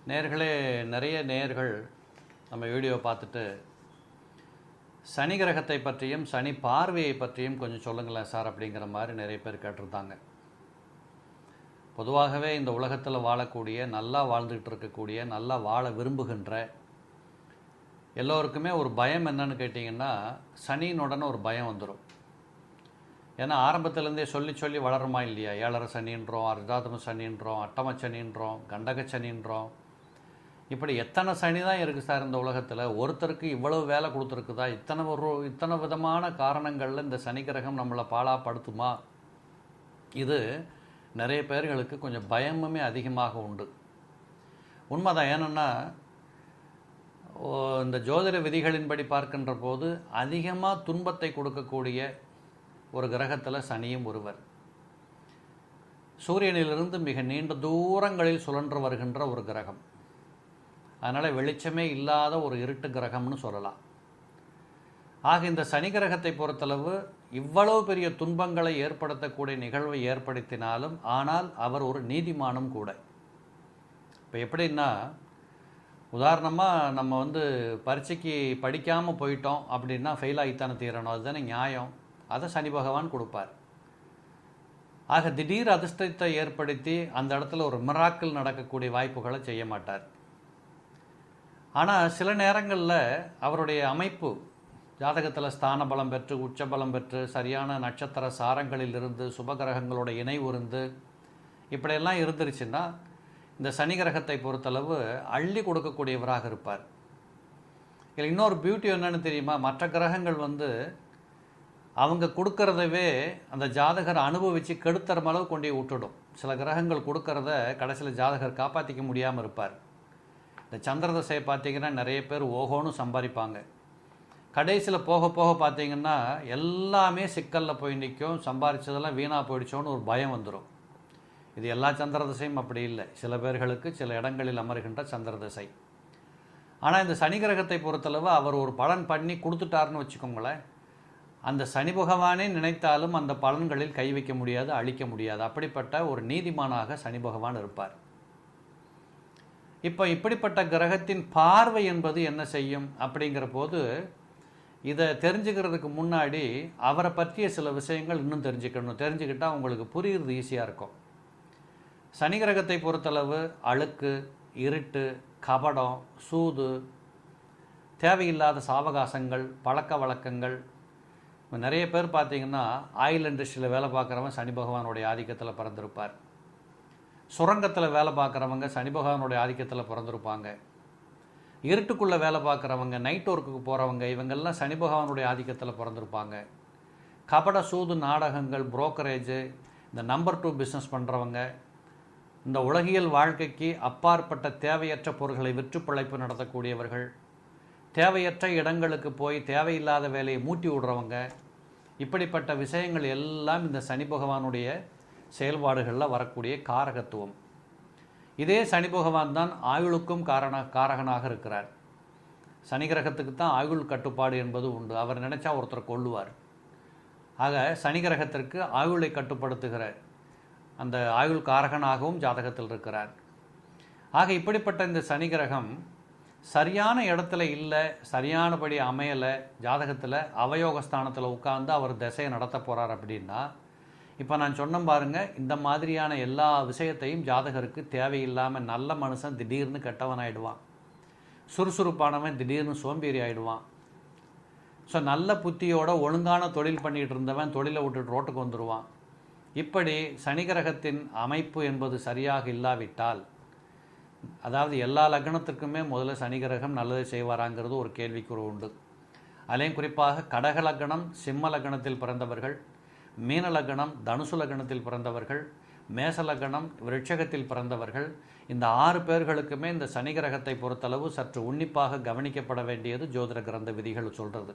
நேர்களே நிறைய நேர்கள் நம்ம வீடியோ பார்த்துட்டு சனி கிரகத்தை பற்றியும் சனி பார்வையை பற்றியும் கொஞ்சம் சொல்லுங்களேன் சார் அப்படிங்கிற மாதிரி நிறைய பேர் கேட்டிருந்தாங்க பொதுவாகவே இந்த உலகத்தில் வாழக்கூடிய நல்லா வாழ்ந்துகிட்டு இருக்கக்கூடிய நல்லா வாழ விரும்புகின்ற எல்லோருக்குமே ஒரு பயம் என்னன்னு கேட்டிங்கன்னா சனியினுடனே ஒரு பயம் வந்துடும் ஏன்னா ஆரம்பத்துலேருந்தே சொல்லி சொல்லி வளருமா இல்லையா ஏழரை சனின்றோம் அர்த்தாதம சனின்றோம் அட்டம சனின்றோம் கண்டக சனின்றோம் இப்படி எத்தனை சனி தான் இருக்குது சார் இந்த உலகத்தில் ஒருத்தருக்கு இவ்வளவு வேலை கொடுத்துருக்குதா இத்தனை ஒரு இத்தனை விதமான காரணங்களில் இந்த சனி கிரகம் நம்மளை பாழாப்படுத்துமா இது நிறைய பேர்களுக்கு கொஞ்சம் பயமுமே அதிகமாக உண்டு உண்மைதான் ஏன்னா ஓ, இந்த ஜோதிட விதிகளின்படி பார்க்கின்ற போது அதிகமாக துன்பத்தை கொடுக்கக்கூடிய ஒரு கிரகத்தில் சனியும் ஒருவர் சூரியனிலிருந்து மிக நீண்ட தூரங்களில் சுழன்று வருகின்ற ஒரு கிரகம் அதனால் வெளிச்சமே இல்லாத ஒரு இருட்டு கிரகம்னு சொல்லலாம் ஆக இந்த சனி கிரகத்தை பொறுத்தளவு இவ்வளவு பெரிய துன்பங்களை ஏற்படுத்தக்கூடிய நிகழ்வை ஏற்படுத்தினாலும் ஆனால் அவர் ஒரு நீதிமானும் கூட இப்போ எப்படின்னா உதாரணமாக நம்ம வந்து பரீட்சைக்கு படிக்காமல் போயிட்டோம் அப்படின்னா ஃபெயில் ஆகித்தானே தீரணும் அதுதானே நியாயம் அதை சனி பகவான் கொடுப்பார் ஆக திடீர் அதிர்ஷ்டத்தை ஏற்படுத்தி அந்த இடத்துல ஒரு மிராக்கிள் நடக்கக்கூடிய வாய்ப்புகளை செய்ய மாட்டார் ஆனால் சில நேரங்களில் அவருடைய அமைப்பு ஜாதகத்தில் ஸ்தான பலம் பெற்று உச்ச பலம் பெற்று சரியான நட்சத்திர சாரங்களில் இருந்து சுபகிரகங்களோட இணைவு இருந்து இப்படியெல்லாம் இருந்துருச்சுன்னா இந்த சனி கிரகத்தை பொறுத்தளவு அள்ளி கொடுக்கக்கூடியவராக இருப்பார் இதில் இன்னொரு பியூட்டி என்னன்னு தெரியுமா மற்ற கிரகங்கள் வந்து அவங்க கொடுக்கறதவே அந்த ஜாதகர் அனுபவித்து கெடுத்துற அளவு கொண்டு போய் விட்டுடும் சில கிரகங்கள் கொடுக்கறத கடைசியில் ஜாதகர் காப்பாற்றிக்க முடியாமல் இருப்பார் இந்த சந்திர தசையை பார்த்தீங்கன்னா நிறைய பேர் ஓஹோன்னு சம்பாதிப்பாங்க கடைசியில் போக போக பார்த்தீங்கன்னா எல்லாமே சிக்கலில் போய் நிற்கும் சம்பாரிச்சதெல்லாம் வீணாக போயிடுச்சோன்னு ஒரு பயம் வந்துடும் இது எல்லா சந்திர திசையும் அப்படி இல்லை சில பேர்களுக்கு சில இடங்களில் அமர்கின்ற சந்திர திசை ஆனால் இந்த சனி கிரகத்தை பொறுத்தளவு அவர் ஒரு பலன் பண்ணி கொடுத்துட்டாருன்னு வச்சுக்கோங்களேன் அந்த சனி பகவானே நினைத்தாலும் அந்த பலன்களில் கை வைக்க முடியாது அழிக்க முடியாது அப்படிப்பட்ட ஒரு நீதிமானாக சனி பகவான் இருப்பார் இப்போ இப்படிப்பட்ட கிரகத்தின் பார்வை என்பது என்ன செய்யும் அப்படிங்கிற போது இதை தெரிஞ்சுக்கிறதுக்கு முன்னாடி அவரை பற்றிய சில விஷயங்கள் இன்னும் தெரிஞ்சுக்கணும் தெரிஞ்சுக்கிட்டால் உங்களுக்கு புரியுறது ஈஸியாக இருக்கும் சனி கிரகத்தை பொறுத்தளவு அழுக்கு இருட்டு கபடம் சூது தேவையில்லாத சாவகாசங்கள் பழக்க வழக்கங்கள் இப்ப நிறைய பேர் பார்த்தீங்கன்னா ஆயில் இண்டஸ்ட்ரியில் வேலை பார்க்குறவன் சனி பகவானுடைய ஆதிக்கத்தில் பிறந்திருப்பார் சுரங்கத்தில் வேலை பார்க்குறவங்க சனி பகவானுடைய ஆதிக்கத்தில் பிறந்திருப்பாங்க இருட்டுக்குள்ளே வேலை பார்க்குறவங்க நைட் ஒர்க்குக்கு போகிறவங்க இவங்கெல்லாம் சனி பகவானுடைய ஆதிக்கத்தில் பிறந்திருப்பாங்க கபட சூது நாடகங்கள் புரோக்கரேஜு இந்த நம்பர் டூ பிஸ்னஸ் பண்ணுறவங்க இந்த உலகியல் வாழ்க்கைக்கு அப்பாற்பட்ட தேவையற்ற பொருட்களை விற்று பிழைப்பு நடத்தக்கூடியவர்கள் தேவையற்ற இடங்களுக்கு போய் தேவையில்லாத வேலையை மூட்டி விடுறவங்க இப்படிப்பட்ட விஷயங்கள் எல்லாம் இந்த சனி பகவானுடைய செயல்பாடுகளில் வரக்கூடிய காரகத்துவம் இதே சனி பகவான் தான் ஆயுளுக்கும் காரண காரகனாக இருக்கிறார் சனி கிரகத்துக்கு தான் ஆயுள் கட்டுப்பாடு என்பது உண்டு அவர் நினைச்சா ஒருத்தர் கொல்லுவார் ஆக சனி கிரகத்திற்கு ஆயுளை கட்டுப்படுத்துகிற அந்த ஆயுள் காரகனாகவும் ஜாதகத்தில் இருக்கிறார் ஆக இப்படிப்பட்ட இந்த சனி கிரகம் சரியான இடத்துல இல்லை சரியானபடி அமையலை ஜாதகத்தில் அவயோகஸ்தானத்தில் உட்கார்ந்து அவர் திசையை நடத்த போகிறார் அப்படின்னா இப்போ நான் சொன்ன பாருங்க இந்த மாதிரியான எல்லா விஷயத்தையும் ஜாதகருக்கு தேவையில்லாமல் நல்ல மனுஷன் திடீர்னு கெட்டவன் ஆயிடுவான் சுறுசுறுப்பானவன் திடீர்னு சோம்பேறி ஆயிடுவான் ஸோ நல்ல புத்தியோட ஒழுங்கான தொழில் பண்ணிட்டு இருந்தவன் தொழிலை விட்டுட்டு ரோட்டுக்கு வந்துடுவான் இப்படி சனி கிரகத்தின் அமைப்பு என்பது சரியாக இல்லாவிட்டால் அதாவது எல்லா லக்னத்துக்குமே முதல்ல சனி கிரகம் நல்லது செய்வாராங்கிறது ஒரு கேள்விக்குறி உண்டு அதிலையும் குறிப்பாக கடக லக்னம் சிம்ம லக்னத்தில் பிறந்தவர்கள் மீன லக்னம் தனுசு லக்னத்தில் பிறந்தவர்கள் மேச லக்னம் விருட்சகத்தில் பிறந்தவர்கள் இந்த ஆறு பேர்களுக்குமே இந்த சனி கிரகத்தை பொறுத்தளவு சற்று உன்னிப்பாக கவனிக்கப்பட வேண்டியது ஜோதிட கிரந்த விதிகள் சொல்கிறது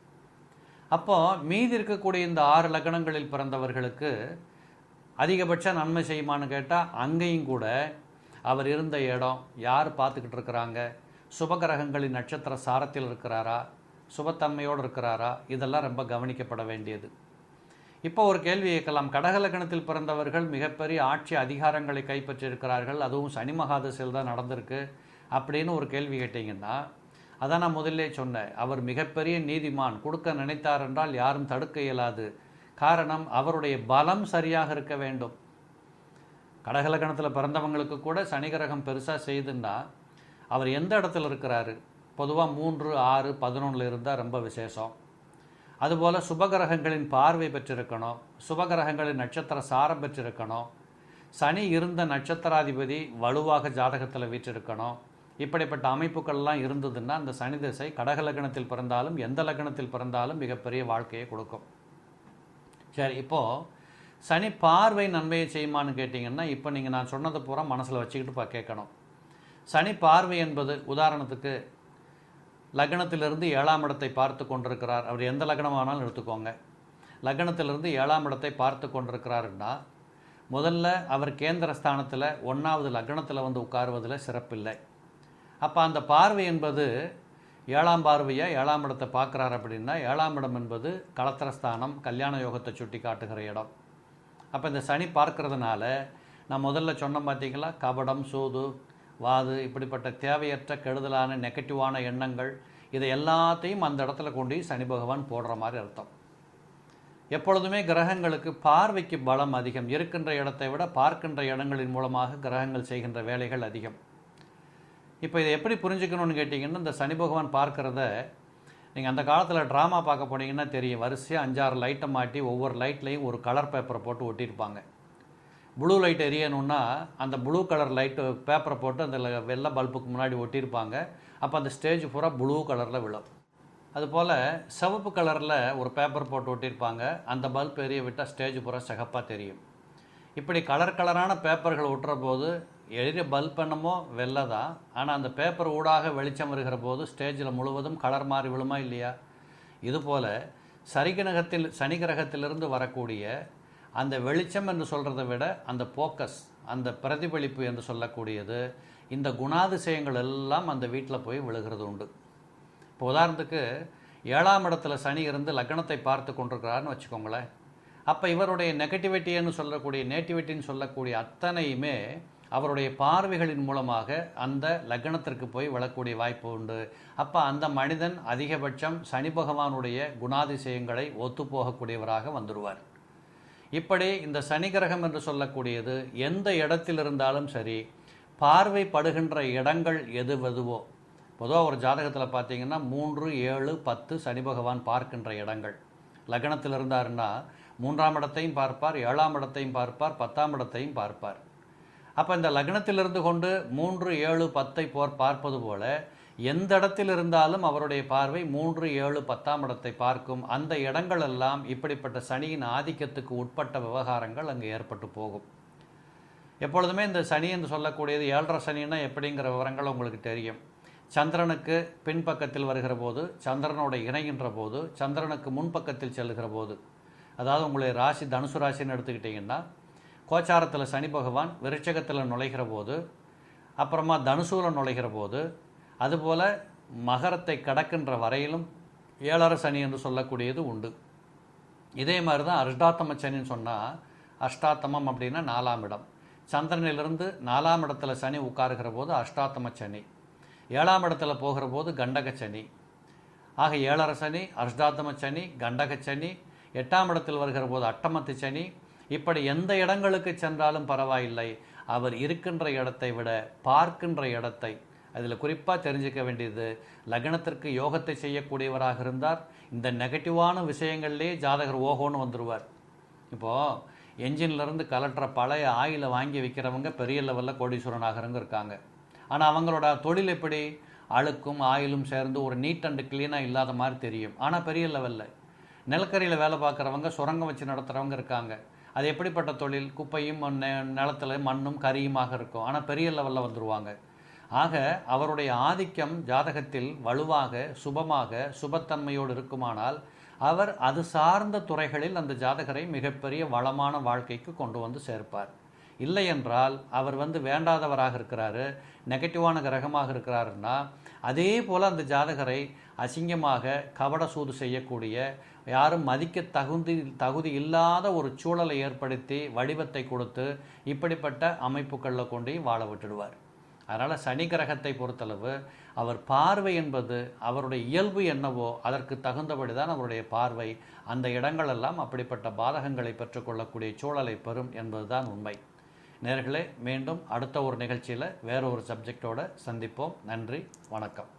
அப்போ மீதி இருக்கக்கூடிய இந்த ஆறு லக்னங்களில் பிறந்தவர்களுக்கு அதிகபட்ச நன்மை செய்யுமான்னு கேட்டால் அங்கேயும் கூட அவர் இருந்த இடம் யார் பார்த்துக்கிட்டு இருக்கிறாங்க சுபகிரகங்களின் நட்சத்திர சாரத்தில் இருக்கிறாரா சுபத்தன்மையோடு இருக்கிறாரா இதெல்லாம் ரொம்ப கவனிக்கப்பட வேண்டியது இப்போ ஒரு கேள்வி கேட்கலாம் கடகலக்கணத்தில் பிறந்தவர்கள் மிகப்பெரிய ஆட்சி அதிகாரங்களை கைப்பற்றியிருக்கிறார்கள் அதுவும் சனி மகாதசையில் தான் நடந்திருக்கு அப்படின்னு ஒரு கேள்வி கேட்டிங்கன்னா அதான் நான் முதல்லே சொன்னேன் அவர் மிகப்பெரிய நீதிமான் கொடுக்க நினைத்தார் என்றால் யாரும் தடுக்க இயலாது காரணம் அவருடைய பலம் சரியாக இருக்க வேண்டும் கடகலக்கணத்தில் பிறந்தவங்களுக்கு கூட சனி கிரகம் பெருசாக செய்துன்னா அவர் எந்த இடத்துல இருக்கிறாரு பொதுவாக மூன்று ஆறு பதினொன்றில் இருந்தால் ரொம்ப விசேஷம் அதுபோல் சுபகிரகங்களின் பார்வை பெற்றிருக்கணும் சுபகிரகங்களின் நட்சத்திர சாரம் பெற்றிருக்கணும் சனி இருந்த நட்சத்திராதிபதி வலுவாக ஜாதகத்தில் வீற்றிருக்கணும் இப்படிப்பட்ட அமைப்புகள்லாம் இருந்ததுன்னா அந்த சனி திசை கடக லக்னத்தில் பிறந்தாலும் எந்த லக்னத்தில் பிறந்தாலும் மிகப்பெரிய வாழ்க்கையை கொடுக்கும் சரி இப்போது சனி பார்வை நன்மையை செய்யுமான்னு கேட்டிங்கன்னா இப்போ நீங்கள் நான் சொன்னதை பூரா மனசில் வச்சுக்கிட்டு பா கேட்கணும் சனி பார்வை என்பது உதாரணத்துக்கு லக்னத்திலிருந்து ஏழாம் இடத்தை பார்த்து கொண்டிருக்கிறார் அவர் எந்த லக்னமானாலும் எடுத்துக்கோங்க லக்னத்திலிருந்து ஏழாம் இடத்தை பார்த்து கொண்டிருக்கிறாருன்னா முதல்ல அவர் கேந்திர ஸ்தானத்தில் ஒன்றாவது லக்னத்தில் வந்து உட்காருவதில் சிறப்பில்லை அப்போ அந்த பார்வை என்பது ஏழாம் பார்வையை ஏழாம் இடத்தை பார்க்குறாரு அப்படின்னா ஏழாம் இடம் என்பது களத்திரஸ்தானம் கல்யாண யோகத்தை சுட்டி காட்டுகிற இடம் அப்போ இந்த சனி பார்க்கறதுனால நான் முதல்ல சொன்ன பார்த்தீங்களா கபடம் சூது வாது இப்படிப்பட்ட தேவையற்ற கெடுதலான நெகட்டிவான எண்ணங்கள் இதை எல்லாத்தையும் அந்த இடத்துல கொண்டு போய் சனி பகவான் போடுற மாதிரி அர்த்தம் எப்பொழுதுமே கிரகங்களுக்கு பார்வைக்கு பலம் அதிகம் இருக்கின்ற இடத்தை விட பார்க்கின்ற இடங்களின் மூலமாக கிரகங்கள் செய்கின்ற வேலைகள் அதிகம் இப்போ இதை எப்படி புரிஞ்சுக்கணும்னு கேட்டிங்கன்னா இந்த சனி பகவான் பார்க்குறத நீங்கள் அந்த காலத்தில் ட்ராமா பார்க்க போனீங்கன்னா தெரியும் வரிசையாக அஞ்சாறு லைட்டை மாட்டி ஒவ்வொரு லைட்லேயும் ஒரு கலர் பேப்பரை போட்டு ஒட்டியிருப்பாங்க ப்ளூ லைட் எரியணும்னா அந்த ப்ளூ கலர் லைட்டு பேப்பரை போட்டு அந்த ல- வெள்ளை பல்புக்கு முன்னாடி ஒட்டியிருப்பாங்க அப்போ அந்த ஸ்டேஜ் பூரா ப்ளூ கலரில் விழும் அதுபோல் சிவப்பு கலரில் ஒரு பேப்பர் போட்டு ஒட்டியிருப்பாங்க அந்த பல்ப் எரிய விட்டால் ஸ்டேஜ் பூரா சிகப்பாக தெரியும் இப்படி கலர் கலரான பேப்பர்கள் ஒட்டுற போது எரிய பல்ப் என்னமோ வெள்ளை தான் ஆனால் அந்த பேப்பர் ஊடாக வெளிச்சம் வருகிற போது ஸ்டேஜில் முழுவதும் கலர் மாறி விழுமா இல்லையா இதுபோல் சரிகிரகத்தில் சனி கிரகத்திலிருந்து வரக்கூடிய அந்த வெளிச்சம் என்று சொல்கிறத விட அந்த போக்கஸ் அந்த பிரதிபலிப்பு என்று சொல்லக்கூடியது இந்த குணாதிசயங்கள் எல்லாம் அந்த வீட்டில் போய் விழுகிறது உண்டு இப்போ உதாரணத்துக்கு ஏழாம் இடத்துல சனி இருந்து லக்னத்தை பார்த்து கொண்டிருக்கிறாருன்னு வச்சுக்கோங்களேன் அப்போ இவருடைய நெகட்டிவிட்டின்னு சொல்லக்கூடிய நேட்டிவிட்டின்னு சொல்லக்கூடிய அத்தனையுமே அவருடைய பார்வைகளின் மூலமாக அந்த லக்னத்திற்கு போய் விழக்கூடிய வாய்ப்பு உண்டு அப்போ அந்த மனிதன் அதிகபட்சம் சனி பகவானுடைய குணாதிசயங்களை ஒத்துப்போகக்கூடியவராக வந்துடுவார் இப்படி இந்த சனி கிரகம் என்று சொல்லக்கூடியது எந்த இடத்தில் இருந்தாலும் சரி பார்வைப்படுகின்ற இடங்கள் எது எதுவோ பொதுவாக ஒரு ஜாதகத்தில் பார்த்தீங்கன்னா மூன்று ஏழு பத்து சனி பகவான் பார்க்கின்ற இடங்கள் லக்னத்தில் இருந்தாருன்னா மூன்றாம் இடத்தையும் பார்ப்பார் ஏழாம் இடத்தையும் பார்ப்பார் பத்தாம் இடத்தையும் பார்ப்பார் அப்போ இந்த லக்னத்திலிருந்து கொண்டு மூன்று ஏழு பத்தை போர் பார்ப்பது போல எந்த இடத்தில் இருந்தாலும் அவருடைய பார்வை மூன்று ஏழு பத்தாம் இடத்தை பார்க்கும் அந்த இடங்கள் எல்லாம் இப்படிப்பட்ட சனியின் ஆதிக்கத்துக்கு உட்பட்ட விவகாரங்கள் அங்கு ஏற்பட்டு போகும் எப்பொழுதுமே இந்த சனி என்று சொல்லக்கூடியது ஏழரை சனின்னா எப்படிங்கிற விவரங்கள் உங்களுக்கு தெரியும் சந்திரனுக்கு பின்பக்கத்தில் வருகிற போது சந்திரனோட இணைகின்ற போது சந்திரனுக்கு முன்பக்கத்தில் செல்லுகிற போது அதாவது உங்களுடைய ராசி தனுசு ராசின்னு எடுத்துக்கிட்டிங்கன்னா கோச்சாரத்தில் சனி பகவான் விருச்சகத்தில் நுழைகிற போது அப்புறமா தனுசூல நுழைகிற போது அதுபோல் மகரத்தை கடக்கின்ற வரையிலும் ஏழரை சனி என்று சொல்லக்கூடியது உண்டு இதே மாதிரி தான் அஷ்டாத்தம சனின்னு சொன்னால் அஷ்டாத்தமம் அப்படின்னா நாலாம் இடம் சந்திரனிலிருந்து நாலாம் இடத்துல சனி உட்காருகிற போது அஷ்டாத்தம சனி ஏழாம் இடத்துல போகிற போது கண்டக சனி ஆக ஏழரை சனி அஷ்டாத்தம சனி கண்டக சனி எட்டாம் இடத்தில் வருகிற போது அட்டமத்து சனி இப்படி எந்த இடங்களுக்கு சென்றாலும் பரவாயில்லை அவர் இருக்கின்ற இடத்தை விட பார்க்கின்ற இடத்தை அதில் குறிப்பாக தெரிஞ்சுக்க வேண்டியது லக்னத்திற்கு யோகத்தை செய்யக்கூடியவராக இருந்தார் இந்த நெகட்டிவான விஷயங்கள்லேயே ஜாதகர் ஓஹோன்னு வந்துடுவார் இப்போது என்ஜின்லேருந்து கலட்டுற பழைய ஆயிலை வாங்கி விற்கிறவங்க பெரிய லெவலில் கோடீஸ்வரனாகிறவங்க இருக்காங்க ஆனால் அவங்களோட தொழில் எப்படி அழுக்கும் ஆயிலும் சேர்ந்து ஒரு நீட் அண்ட் க்ளீனாக இல்லாத மாதிரி தெரியும் ஆனால் பெரிய லெவலில் நிலக்கரியில் வேலை பார்க்குறவங்க சுரங்கம் வச்சு நடத்துகிறவங்க இருக்காங்க அது எப்படிப்பட்ட தொழில் குப்பையும் நெ- நிலத்துல மண்ணும் கரியுமாக இருக்கும் ஆனால் பெரிய லெவலில் வந்துருவாங்க ஆக அவருடைய ஆதிக்கம் ஜாதகத்தில் வலுவாக சுபமாக சுபத்தன்மையோடு இருக்குமானால் அவர் அது சார்ந்த துறைகளில் அந்த ஜாதகரை மிகப்பெரிய வளமான வாழ்க்கைக்கு கொண்டு வந்து சேர்ப்பார் இல்லை என்றால் அவர் வந்து வேண்டாதவராக இருக்கிறாரு நெகட்டிவான கிரகமாக இருக்கிறாருன்னா அதே போல் அந்த ஜாதகரை அசிங்கமாக கபட சூது செய்யக்கூடிய யாரும் மதிக்க தகுதி தகுதி இல்லாத ஒரு சூழலை ஏற்படுத்தி வடிவத்தை கொடுத்து இப்படிப்பட்ட அமைப்புகளில் கொண்டு வாழ விட்டுடுவார் அதனால் சனி கிரகத்தை பொறுத்தளவு அவர் பார்வை என்பது அவருடைய இயல்பு என்னவோ அதற்கு தகுந்தபடி தான் அவருடைய பார்வை அந்த இடங்களெல்லாம் அப்படிப்பட்ட பாதகங்களை பெற்றுக்கொள்ளக்கூடிய சூழலை பெறும் என்பதுதான் உண்மை நேர்களே மீண்டும் அடுத்த ஒரு நிகழ்ச்சியில் வேற ஒரு சப்ஜெக்டோட சந்திப்போம் நன்றி வணக்கம்